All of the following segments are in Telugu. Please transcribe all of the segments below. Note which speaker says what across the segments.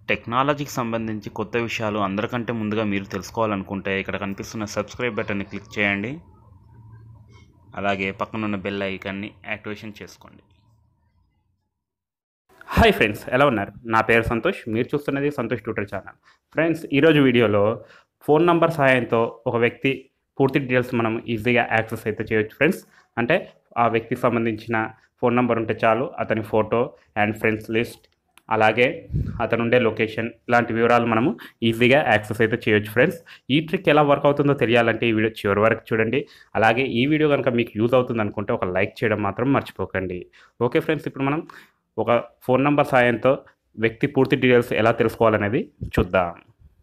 Speaker 1: టెక్నాలజీకి సంబంధించి కొత్త విషయాలు అందరికంటే ముందుగా మీరు తెలుసుకోవాలనుకుంటే ఇక్కడ కనిపిస్తున్న సబ్స్క్రైబ్ బటన్ని క్లిక్ చేయండి అలాగే పక్కనున్న బెల్ ఐకాన్ని యాక్టివేషన్ చేసుకోండి
Speaker 2: హాయ్ ఫ్రెండ్స్ ఎలా ఉన్నారు నా పేరు సంతోష్ మీరు చూస్తున్నది సంతోష్ ట్యూటర్ ఛానల్ ఫ్రెండ్స్ ఈరోజు వీడియోలో ఫోన్ నంబర్ సహాయంతో ఒక వ్యక్తి పూర్తి డీటెయిల్స్ మనం ఈజీగా యాక్సెస్ అయితే చేయొచ్చు ఫ్రెండ్స్ అంటే ఆ వ్యక్తికి సంబంధించిన ఫోన్ నెంబర్ ఉంటే చాలు అతని ఫోటో అండ్ ఫ్రెండ్స్ లిస్ట్ అలాగే అతను ఉండే లొకేషన్ ఇలాంటి వివరాలు మనము ఈజీగా యాక్సెస్ అయితే చేయొచ్చు ఫ్రెండ్స్ ఈ ట్రిక్ ఎలా వర్క్ అవుతుందో తెలియాలంటే ఈ వీడియో చివరి వరకు చూడండి అలాగే ఈ వీడియో కనుక మీకు యూజ్ అవుతుంది అనుకుంటే ఒక లైక్ చేయడం మాత్రం మర్చిపోకండి ఓకే ఫ్రెండ్స్ ఇప్పుడు మనం ఒక ఫోన్ నంబర్ సాయంతో వ్యక్తి పూర్తి డీటెయిల్స్ ఎలా తెలుసుకోవాలనేది చూద్దాం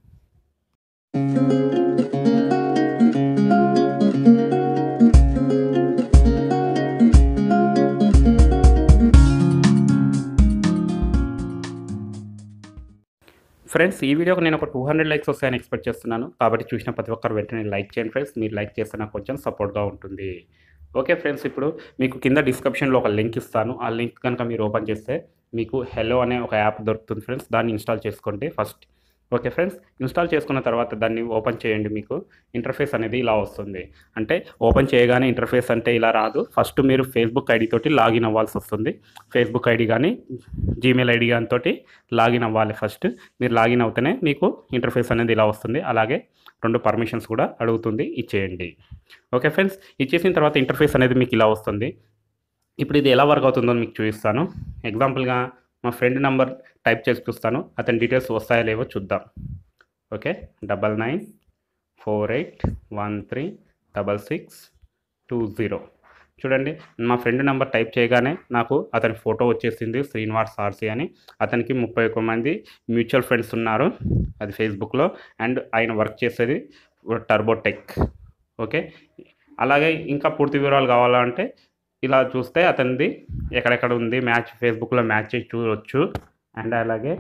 Speaker 2: ఫ్రెండ్స్ ఈ వీడియోకి నేను ఒక టూ హండ్రెడ్ లైక్స్ వస్తాయని ఎక్స్పెక్ట్ చేస్తున్నాను కాబట్టి చూసిన ప్రతి ఒక్కరు వెంటనే లైక్ చేయండి ఫ్రెండ్స్ మీరు లైక్ చేస్తే నాకు కొంచెం సపోర్ట్గా ఉంటుంది ఓకే ఫ్రెండ్స్ ఇప్పుడు మీకు కింద డిస్క్రిప్షన్లో ఒక లింక్ ఇస్తాను ఆ లింక్ కనుక మీరు ఓపెన్ చేస్తే మీకు హెలో అనే ఒక యాప్ దొరుకుతుంది ఫ్రెండ్స్ దాన్ని ఇన్స్టాల్ చేసుకోండి ఫస్ట్ ఓకే ఫ్రెండ్స్ ఇన్స్టాల్ చేసుకున్న తర్వాత దాన్ని ఓపెన్ చేయండి మీకు ఇంటర్ఫేస్ అనేది ఇలా వస్తుంది అంటే ఓపెన్ చేయగానే ఇంటర్ఫేస్ అంటే ఇలా రాదు ఫస్ట్ మీరు ఫేస్బుక్ ఐడి తోటి లాగిన్ అవ్వాల్సి వస్తుంది ఫేస్బుక్ ఐడి కానీ జీమెయిల్ ఐడి కానీ తోటి లాగిన్ అవ్వాలి ఫస్ట్ మీరు లాగిన్ అవుతేనే మీకు ఇంటర్ఫేస్ అనేది ఇలా వస్తుంది అలాగే రెండు పర్మిషన్స్ కూడా అడుగుతుంది ఇచ్చేయండి ఓకే ఫ్రెండ్స్ ఇచ్చేసిన తర్వాత ఇంటర్ఫేస్ అనేది మీకు ఇలా వస్తుంది ఇప్పుడు ఇది ఎలా వర్క్ అవుతుందో మీకు చూపిస్తాను ఎగ్జాంపుల్గా మా ఫ్రెండ్ నెంబర్ టైప్ చేసి చూస్తాను అతని డీటెయిల్స్ వస్తాయో లేవో చూద్దాం okay double nine four eight one three double six two zero చూడండి మా ఫ్రెండ్ నెంబర్ టైప్ చేయగానే నాకు అతని ఫోటో వచ్చేసింది శ్రీనివాస్ ఆర్సీ అని అతనికి ముప్పై ఒక్క మంది మ్యూచువల్ ఫ్రెండ్స్ ఉన్నారు అది ఫేస్బుక్లో అండ్ ఆయన వర్క్ చేసేది టర్బోటెక్ ఓకే అలాగే ఇంకా పూర్తి వివరాలు కావాలంటే ఇలా చూస్తే అతనిది ఎక్కడెక్కడ ఉంది మ్యాచ్ ఫేస్బుక్లో మ్యాచ్ చేసి చూడవచ్చు అండ్ అలాగే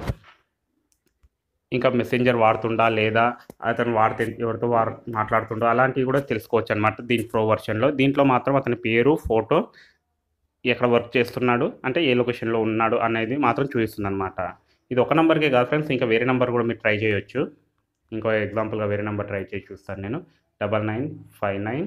Speaker 2: ఇంకా మెసెంజర్ వాడుతుండా లేదా అతను వాడితే ఎవరితో వాడు మాట్లాడుతుండో అలాంటివి కూడా తెలుసుకోవచ్చు అనమాట దీని ప్రో వర్షన్లో దీంట్లో మాత్రం అతని పేరు ఫోటో ఎక్కడ వర్క్ చేస్తున్నాడు అంటే ఏ లొకేషన్లో ఉన్నాడు అనేది మాత్రం చూపిస్తుంది అనమాట ఇది ఒక నెంబర్కే కాదు ఫ్రెండ్స్ ఇంకా వేరే నెంబర్ కూడా మీరు ట్రై చేయొచ్చు ఇంకో ఎగ్జాంపుల్గా వేరే నెంబర్ ట్రై చేసి చూస్తాను నేను double nine five nine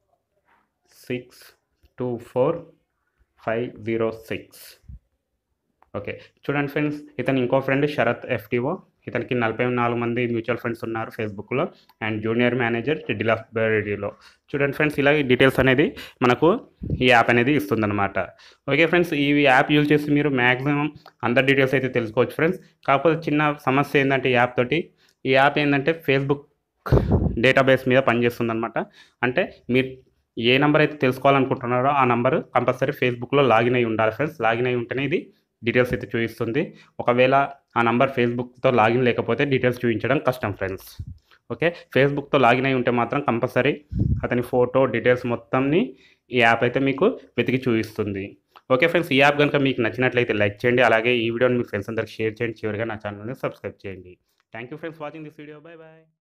Speaker 2: six two four five zero six okay చూడండి ఫ్రెండ్స్ ఇతను ఇంకో ఫ్రెండ్ శరత్ ఎఫ్టీఓ ఇతనికి నలభై నాలుగు మంది మ్యూచువల్ ఫ్రెండ్స్ ఉన్నారు ఫేస్బుక్లో అండ్ జూనియర్ మేనేజర్ డిలాఫ్బెరీలో చూడండి ఫ్రెండ్స్ ఇలా డీటెయిల్స్ అనేది మనకు ఈ యాప్ అనేది ఇస్తుందన్నమాట ఓకే ఫ్రెండ్స్ ఈ యాప్ యూజ్ చేసి మీరు మ్యాక్సిమం అందరి డీటెయిల్స్ అయితే తెలుసుకోవచ్చు ఫ్రెండ్స్ కాకపోతే చిన్న సమస్య ఏంటంటే ఈ యాప్ తోటి ఈ యాప్ ఏంటంటే ఫేస్బుక్ డేటాబేస్ మీద పనిచేస్తుంది అనమాట అంటే మీరు ఏ నెంబర్ అయితే తెలుసుకోవాలనుకుంటున్నారో ఆ నెంబర్ కంపల్సరీ ఫేస్బుక్లో లాగిన్ అయి ఉండాలి ఫ్రెండ్స్ లాగిన్ అయి ఉంటేనే ఇది డీటెయిల్స్ అయితే చూపిస్తుంది ఒకవేళ ఆ నంబర్ ఫేస్బుక్తో లాగిన్ లేకపోతే డీటెయిల్స్ చూపించడం కష్టం ఫ్రెండ్స్ ఓకే ఫేస్బుక్తో లాగిన్ అయి ఉంటే మాత్రం కంపల్సరీ అతని ఫోటో డీటెయిల్స్ మొత్తంని ఈ యాప్ అయితే మీకు వెతికి చూపిస్తుంది ఓకే ఫ్రెండ్స్ ఈ యాప్ కనుక మీకు నచ్చినట్లయితే లైక్ చేయండి అలాగే ఈ వీడియోని మీ ఫ్రెండ్స్ అందరికి షేర్ చేయండి చివరిగా నా ఛానల్ని సబ్స్క్రైబ్ చేయండి thank you friends watching this video bye bye